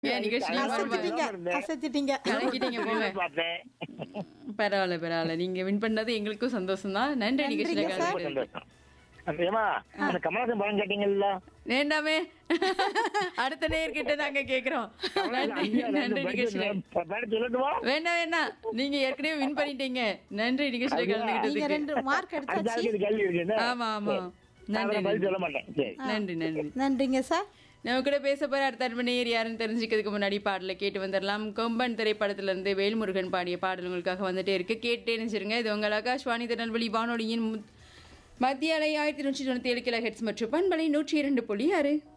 ஏன் நிகழ்ச்சி அசத்திட்டீங்க அசத்திட்டீங்க கலக்கிட்டீங்க போங்க பார்த்தேன் பரவாயில்ல பரவாயில்ல நீங்க வின் பண்ணது எங்களுக்கும் சந்தோஷம் தான் நன்றி நிகழ்ச்சியில நன்றிங்க சார். ரொம்ப கலந்துக்கிட்டது சந்தோஷம் அந்த ஏமா அந்த கமலாசன் படம் கேட்டீங்கல்ல வேண்டாமே அடுத்த நேர்கிட்ட நாங்க கேக்குறோம் நன்றி நன்றி நிகழ்ச்சியில பேர் சொல்லட்டுமா வேண்டாம் வேண்டாம் நீங்க ஏற்கனவே வின் பண்ணிட்டீங்க நன்றி நிகழ்ச்சியில நீங்க கலந்துக்கிட்டதுக்கு ரெண்டு மார்க் அந்த எடுத்தாச்சு ஆளுக்கு கேள்வி இருக்குன்னு ஆமா ஆமா நான் நன்றி பதில் நன்றி சொல்ல மாட்டேன் சரி நன்றி நன்றி நன்றிங்க சார் நம்ம கூட பேச போற அடுத்த அன்பனையர் யாருன்னு தெரிஞ்சுக்கிறதுக்கு முன்னாடி பாடலை கேட்டு வந்துடலாம் கொம்பன் திரைப்படத்துல இருந்து வேல்முருகன் பாடிய பாடல் உங்களுக்காக வந்துட்டே இருக்கு கேட்டே நினைச்சிருங்க இது உங்கள் ஆகாஷ்வாணி திருநெல்வேலி வானொலியின் மு- மத்திய அலை ஆயிரத்தி நூற்றி தொண்ணூத்தி ஏழு கிலோ ஹெட்ஸ் மற்றும் பண்பலை நூற்றி இரண்டு புள்ளி ஆறு